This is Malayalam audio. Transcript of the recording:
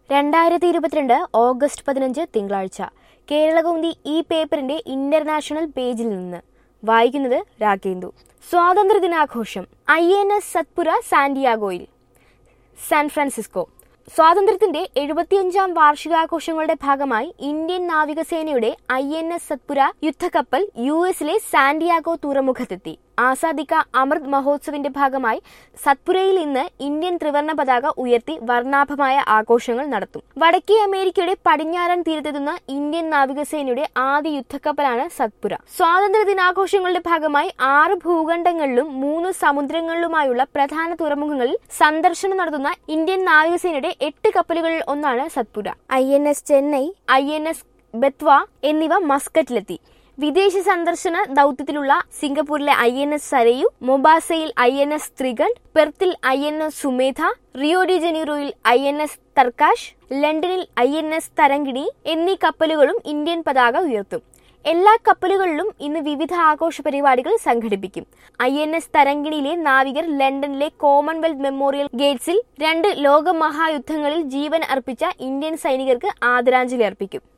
രണ്ടായിരത്തി ഇരുപത്തിരണ്ട് ഓഗസ്റ്റ് പതിനഞ്ച് തിങ്കളാഴ്ച കേരളകൗമുദി ഈ പേപ്പറിന്റെ ഇന്റർനാഷണൽ പേജിൽ നിന്ന് വായിക്കുന്നത് രാഗേന്ദു സ്വാതന്ത്ര്യദിനാഘോഷം ഐ എൻ എസ് സത്പുര സാന്റിയാഗോയിൽ സാൻ ഫ്രാൻസിസ്കോ സ്വാതന്ത്ര്യത്തിന്റെ എഴുപത്തിയഞ്ചാം വാർഷികാഘോഷങ്ങളുടെ ഭാഗമായി ഇന്ത്യൻ നാവികസേനയുടെ ഐ എൻ എസ് സത്പുര യുദ്ധക്കപ്പൽ യു എസിലെ സാന്റിയാഗോ തുറമുഖത്തെത്തി ആസാദിക്ക അമൃത് മഹോത്സവിന്റെ ഭാഗമായി സത്പുരയിൽ ഇന്ന് ഇന്ത്യൻ ത്രിവർണ പതാക ഉയർത്തി വർണ്ണാഭമായ ആഘോഷങ്ങൾ നടത്തും വടക്കേ അമേരിക്കയുടെ പടിഞ്ഞാറൻ തീരത്തെത്തുന്ന ഇന്ത്യൻ നാവികസേനയുടെ ആദ്യ യുദ്ധക്കപ്പലാണ് സത്പുര സ്വാതന്ത്ര്യ ദിനാഘോഷങ്ങളുടെ ഭാഗമായി ആറ് ഭൂഖണ്ഡങ്ങളിലും മൂന്ന് സമുദ്രങ്ങളിലുമായുള്ള പ്രധാന തുറമുഖങ്ങളിൽ സന്ദർശനം നടത്തുന്ന ഇന്ത്യൻ നാവികസേനയുടെ എട്ട് കപ്പലുകളിൽ ഒന്നാണ് Satpura I N S Chennai I N S Betwa എന്നിവ മസ്കറ്റിലെത്തി വിദേശ സന്ദർശന ദൗത്യത്തിലുള്ള സിംഗപ്പൂരിലെ ഐ എൻ എസ് സരയു മൊബാസയിൽ ഐ എൻ എസ് ത്രികണ്ഡ് പെർത്തിൽ ഐ എൻ എസ് സുമേധ റിയോ ഡി ജനീറോയിൽ ഐ എൻ എസ് തർക്കാഷ് ലണ്ടനിൽ ഐ എൻ എസ് തരങ്കിണി എന്നീ കപ്പലുകളും ഇന്ത്യൻ പതാക ഉയർത്തും എല്ലാ കപ്പലുകളിലും ഇന്ന് വിവിധ ആഘോഷ പരിപാടികൾ സംഘടിപ്പിക്കും ഐ എൻ എസ് തരങ്കിണിയിലെ നാവികർ ലണ്ടനിലെ കോമൺവെൽത്ത് മെമ്മോറിയൽ ഗേറ്റ്സിൽ രണ്ട് ലോക മഹായുദ്ധങ്ങളിൽ ജീവൻ അർപ്പിച്ച ഇന്ത്യൻ സൈനികർക്ക് ആദരാഞ്ജലി അർപ്പിക്കും